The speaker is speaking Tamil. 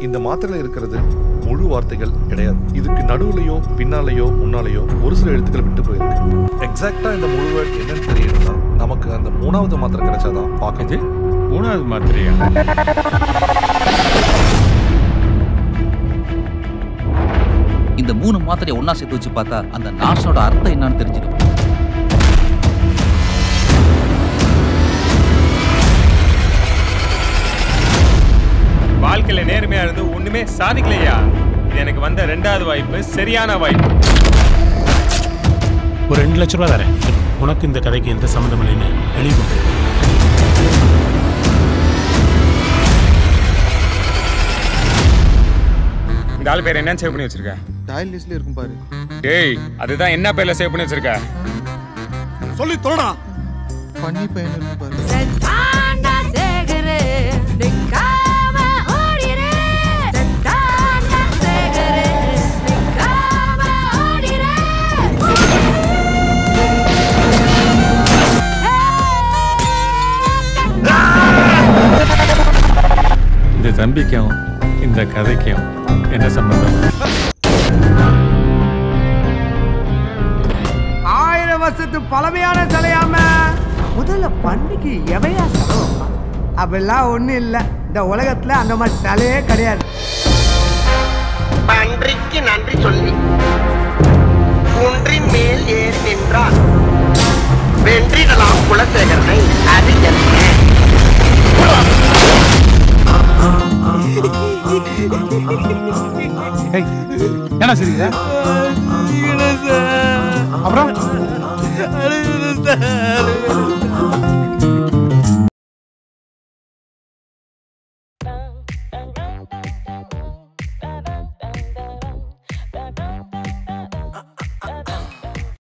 இந்த மாத்திரையில் இருக்கிறது முழு வார்த்தைகள் கிடையாது இதுக்கு நடுவுலையோ பின்னாலேயோ முன்னாலேயோ ஒரு சில எழுத்துக்கள் விட்டு போயிருக்கு எக்ஸாக்டா இந்த முழு வேர்ட் என்னன்னு தெரியணும்னா நமக்கு அந்த மூணாவது மாத்திரை கிடைச்சாதான் பார்க்கறது மூணாவது மாத்திரையா இந்த மூணு மாத்திரையை ஒண்ணா சேர்த்து வச்சு பார்த்தா அந்த நாஷனோட அர்த்தம் என்னன்னு தெரிஞ்சிடும் வாழ்க்கையில நேர்மையா இருந்து ஒண்ணுமே சாதிக்கலையா இது எனக்கு வந்த ரெண்டாவது வாய்ப்பு சரியான வாய்ப்பு ஒரு ரெண்டு லட்ச ரூபா தரேன் உனக்கு இந்த கதைக்கு எந்த சம்மந்தம் இல்லைன்னு எழுதி கொடு இந்த ஆள் பேர் என்னன்னு சேவ் பண்ணி வச்சிருக்க டயல் லிஸ்ட்ல இருக்கும் பாரு டேய் அதுதான் என்ன பேர்ல சேவ் பண்ணி வச்சிருக்க சொல்லி தொலைடா பண்ணி பையன் இருக்கும் பாரு தாண்டா சேகரு நிக்காம ஓடிரு தாண்டா சேகரு நிக்காம ஓடிரு இந்த தம்பிக்கும் இந்த கதைக்கும் என்ன சம்பந்தம் ஆயிரம் வருஷத்து பழமையான சிலையாம முதல்ல பண்ணிக்கு எவையா செலவு அப்படிலாம் ஒண்ணும் இல்ல இந்த உலகத்துல அந்த மாதிரி சிலையே கிடையாது பன்றிக்கு நன்றி சொல்லி குன்றின் மேல் ஏறி நின்றான் வென்றிடலாம் குலசேகரனை அது என்ன என்ன சரிங்க அப்புறம்